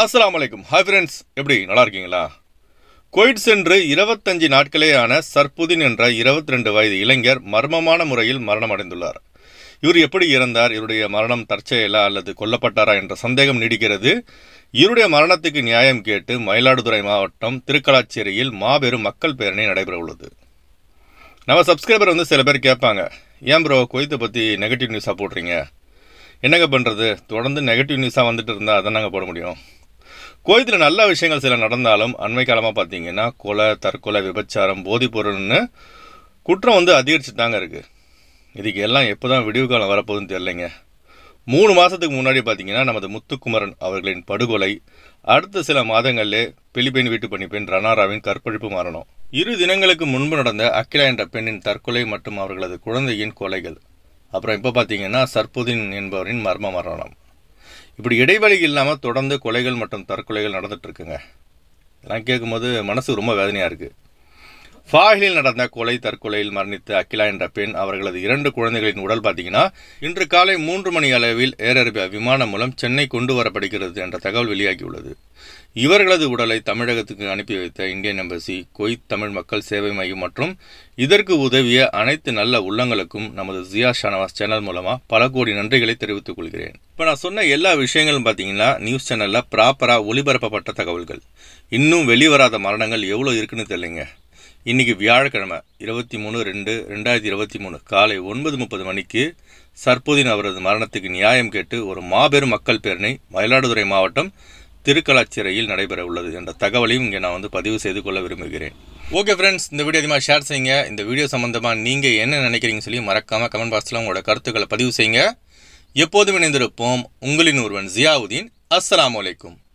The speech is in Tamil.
அஸ்ஸலாமு அலைக்கும் ஹாய் ஃப்ரெண்ட்ஸ் எப்படி நல்லா இருக்கீங்களா குவைட் சென்று இருபத்தஞ்சு நாட்களேயான சர்புதின் என்ற 22 வயது இளைஞர் மர்மமான முறையில் மரணம் அடைந்துள்ளார் இவர் எப்படி இறந்தார் இவருடைய மரணம் தற்செயலா அல்லது கொல்லப்பட்டாரா என்ற சந்தேகம் நீடிக்கிறது இவருடைய மரணத்துக்கு நியாயம் கேட்டு மயிலாடுதுறை மாவட்டம் திருக்கலாச்சேரியில் மாபெரும் மக்கள் பேரணி நடைபெற உள்ளது நம்ம சப்ஸ்கிரைபர் வந்து சில பேர் கேட்பாங்க ஏன் ப்ரோ குவைத்தை பற்றி நெகட்டிவ் நியூஸாக போடுறீங்க என்னங்க பண்ணுறது தொடர்ந்து நெகட்டிவ் நியூஸாக வந்துட்டு இருந்தால் அதை நாங்கள் போட முடியும் குவைத்தில் நல்ல விஷயங்கள் சில நடந்தாலும் அண்மை காலமாக பார்த்தீங்கன்னா கொலை தற்கொலை விபச்சாரம் போதைப் பொருள்னு குற்றம் வந்து அதிகரிச்சு தாங்க இருக்குது இதுக்கு எல்லாம் எப்போ தான் விடிவு காலம் வரப்போகுதுன்னு தெரிலைங்க மூணு மாதத்துக்கு முன்னாடி பார்த்தீங்கன்னா நமது முத்துக்குமரன் அவர்களின் படுகொலை அடுத்த சில மாதங்களிலே பிலிப்பைன் வீட்டு பணிப்பெண் ரணாராவின் கற்பழிப்பு மரணம் இரு தினங்களுக்கு முன்பு நடந்த அகிலா என்ற பெண்ணின் தற்கொலை மற்றும் அவர்களது குழந்தையின் கொலைகள் அப்புறம் இப்போ பார்த்தீங்கன்னா சர்புதீன் என்பவரின் மர்ம மரணம் இப்படி இடைவெளி இல்லாமல் தொடர்ந்து கொலைகள் மற்றும் தற்கொலைகள் நடந்துட்டு இருக்குங்க இதெல்லாம் கேட்கும்போது மனசு ரொம்ப வேதனையாக இருக்குது ஃபாஹிலில் நடந்த கொலை தற்கொலையில் மரணித்த அகிலா என்ற பெண் அவர்களது இரண்டு குழந்தைகளின் உடல் பார்த்தீங்கன்னா இன்று காலை மூன்று மணி அளவில் ஏர் அரேபியா விமானம் மூலம் சென்னை கொண்டு வரப்படுகிறது என்ற தகவல் வெளியாகியுள்ளது இவர்களது உடலை தமிழகத்துக்கு அனுப்பி வைத்த இந்தியன் எம்பசி கொய்த் தமிழ் மக்கள் சேவை மையம் மற்றும் இதற்கு உதவிய அனைத்து நல்ல உள்ளங்களுக்கும் நமது ஜியா ஷானவாஸ் சேனல் மூலமா பல கோடி நன்றிகளை தெரிவித்துக் கொள்கிறேன் இப்போ நான் சொன்ன எல்லா விஷயங்களும் பார்த்தீங்கன்னா நியூஸ் சேனல்ல ப்ராப்பரா ஒளிபரப்பப்பட்ட தகவல்கள் இன்னும் வெளிவராத மரணங்கள் எவ்வளோ இருக்குன்னு தெரியலைங்க இன்னைக்கு வியாழக்கிழமை இருபத்தி மூணு ரெண்டு ரெண்டாயிரத்தி இருபத்தி மூணு காலை ஒன்பது முப்பது மணிக்கு சர்போதின் அவரது மரணத்துக்கு நியாயம் கேட்டு ஒரு மாபெரும் மக்கள் பேரணி மயிலாடுதுறை மாவட்டம் திருக்கலாச்சிறையில் நடைபெற உள்ளது என்ற தகவலையும் இங்கே நான் வந்து பதிவு செய்து கொள்ள விரும்புகிறேன் ஓகே ஃப்ரெண்ட்ஸ் இந்த வீடியோ அதிகமாக ஷேர் செய்யுங்க இந்த வீடியோ சம்மந்தமாக நீங்கள் என்ன நினைக்கிறீங்கன்னு சொல்லி மறக்காமல் கமெண்ட் பாக்ஸில் உங்களோட கருத்துக்களை பதிவு செய்யுங்க எப்போதும் இணைந்திருப்போம் உங்களின் ஒருவன் ஜியாவுதீன் அஸ்ஸலாமு அலைக்கும்